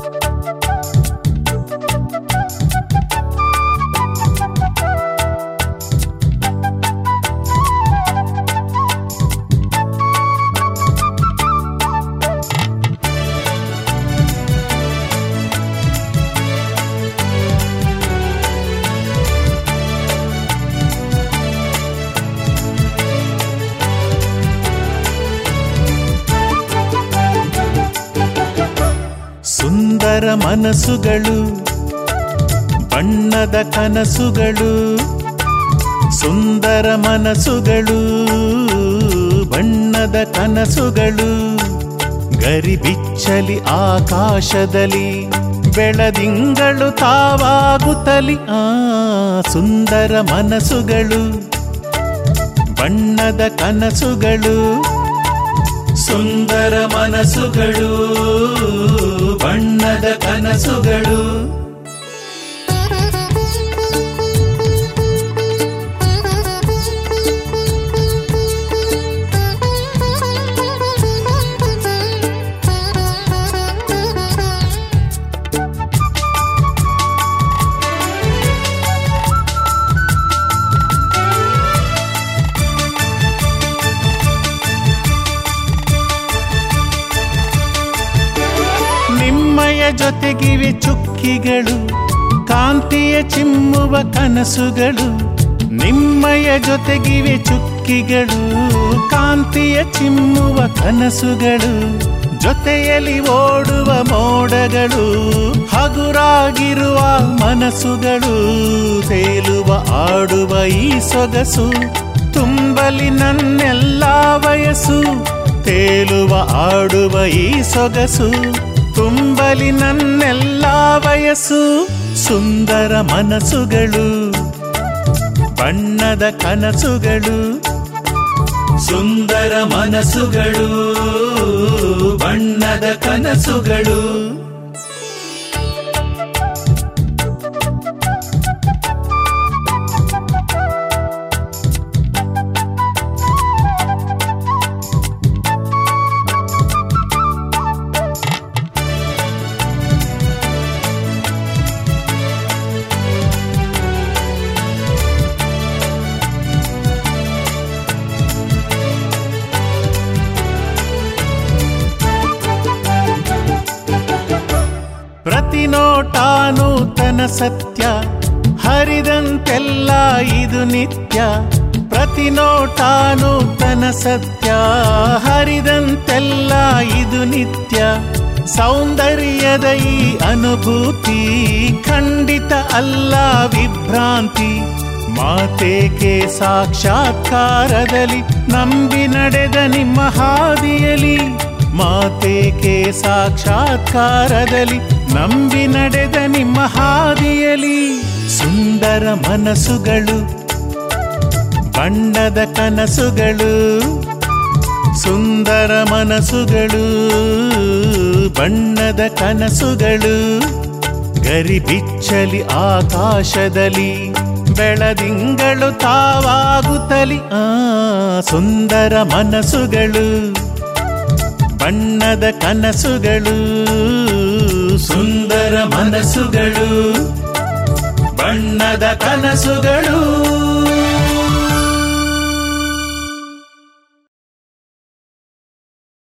ಸುಂದರ ಮನಸ್ಸುಗಳು ಬಣ್ಣದ ಕನಸುಗಳು ಸುಂದರ ಮನಸ್ಸುಗಳು ಬಣ್ಣದ ಕನಸುಗಳು ಗರಿಬಿಚ್ಚಲಿ ಆಕಾಶದಲ್ಲಿ ಬೆಳದಿಂಗಳು ತಾವಾಗುತ್ತಲಿ ಆ ಸುಂದರ ಮನಸ್ಸುಗಳು ಬಣ್ಣದ ಕನಸುಗಳು ಸುಂದರ ಮನಸ್ಸುಗಳು ಬಣ್ಣದ ಕನಸುಗಳು ನಿಮ್ಮಯ ಜೊತೆಗಿವೆ ಚುಕ್ಕಿಗಳು ಕಾಂತಿಯ ಚಿಮ್ಮುವ ಕನಸುಗಳು ನಿಮ್ಮಯ ಜೊತೆಗಿವೆ ಚುಕ್ಕಿಗಳು ಕಾಂತಿಯ ಚಿಮ್ಮುವ ಕನಸುಗಳು ಜೊತೆಯಲ್ಲಿ ಓಡುವ ಮೋಡಗಳು ಹಗುರಾಗಿರುವ ಮನಸ್ಸುಗಳು ತೇಲುವ ಆಡುವ ಈ ಸೊಗಸು ತುಂಬಲಿ ನನ್ನೆಲ್ಲ ವಯಸ್ಸು ತೇಲುವ ಆಡುವ ಈ ಸೊಗಸು ತುಂಬಲಿ ನನ್ನೆಲ್ಲ ವಯಸ್ಸು ಸುಂದರ ಮನಸ್ಸುಗಳು ಬಣ್ಣದ ಕನಸುಗಳು ಸುಂದರ ಮನಸ್ಸುಗಳು ಬಣ್ಣದ ಕನಸುಗಳು ಪ್ರತಿ ನೋಟ ನೂತನ ಸತ್ಯ ಹರಿದಂತೆಲ್ಲ ಇದು ನಿತ್ಯ ಪ್ರತಿ ನೋಟ ನೂತನ ಸತ್ಯ ಹರಿದಂತೆಲ್ಲ ಇದು ನಿತ್ಯ ಸೌಂದರ್ಯದ ಈ ಅನುಭೂತಿ ಖಂಡಿತ ಅಲ್ಲ ವಿಭ್ರಾಂತಿ ಮಾತೇಕೆ ಸಾಕ್ಷಾತ್ಕಾರದಲ್ಲಿ ನಂಬಿ ನಡೆದ ನಿಮ್ಮ ಹಾದಿಯಲಿ ಮಾತೇಕೆ ಸಾಕ್ಷಾತ್ಕಾರದಲ್ಲಿ ನಂಬಿ ನಡೆದ ನಿಮ್ಮ ಹಾದಿಯಲಿ ಸುಂದರ ಮನಸ್ಸುಗಳು ಬಣ್ಣದ ಕನಸುಗಳು ಸುಂದರ ಮನಸ್ಸುಗಳು ಬಣ್ಣದ ಕನಸುಗಳು ಗರಿಬಿಚ್ಚಲಿ ಆಕಾಶದಲ್ಲಿ ಬೆಳದಿಂಗಳು ತಾವಾಗುತ್ತಲಿ ಆ ಸುಂದರ ಮನಸ್ಸುಗಳು ಬಣ್ಣದ ಕನಸುಗಳು ಸುಂದರ ಮನಸ್ಸುಗಳು ಬಣ್ಣದ ಕನಸುಗಳು